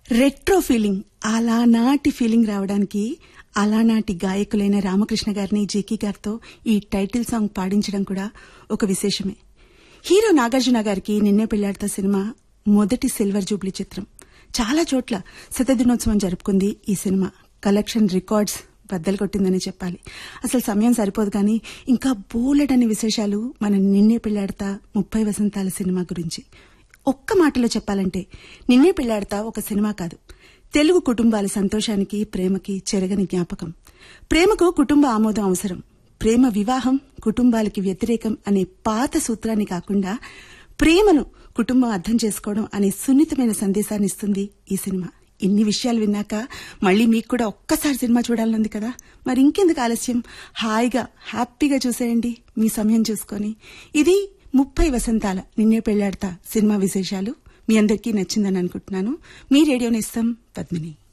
retro feeling అలానాటి feeling రావడానికి అలానాటి గాయకులైన రామకృష్ణ గారిని జేకీ గారితో ఈ టైటిల్ సాంగ్ పాడించడం కూడా ఒక విశేషమే హీరో నాగార్జున గారికి నిన్నే పెళ్లాడతా సినిమా మొదటి సిల్వర్ జూబ్లీ చిత్రం చాలా చోట్ల శతదినోత్సవం జరుపుకుంది ఈ సినిమా కలెక్షన్ రికార్డ్స్ బద్దలు కొట్టిందని చెప్పాలి అసలు సమయం సరిపోదు కానీ ఇంకా బోలెడని విశేషాలు మన నిన్నే పెళ్లాడతా ముప్పై వసంతాల సినిమా గురించి ఒక్క మాటలో చెప్పాలంటే నిన్నే పెళ్లాడతా ఒక సినిమా కాదు తెలుగు కుటుంబాల సంతోషానికి ప్రేమకి చెరగని జ్ఞాపకం ప్రేమకు కుటుంబ ఆమోదం అవసరం ప్రేమ వివాహం కుటుంబాలకి వ్యతిరేకం అనే పాత సూత్రాన్ని కాకుండా ప్రేమను కుటుంబం అర్థం చేసుకోవడం అనే సున్నితమైన సందేశాన్ని ఇస్తుంది ఈ సినిమా ఇన్ని విషయాలు విన్నాక మళ్ళీ మీకు కూడా ఒక్కసారి సినిమా చూడాలనుంది కదా మరి ఇంకెందుకు ఆలస్యం హాయిగా హ్యాపీగా చూసేయండి మీ సమయం చూసుకొని ఇది ముప్పై వసంతాల నిన్నే పెళ్లాడతా సినిమా విశేషాలు మీ అందరికీ నచ్చిందని అనుకుంటున్నాను మీ రేడియోని ఇస్తాం పద్మిని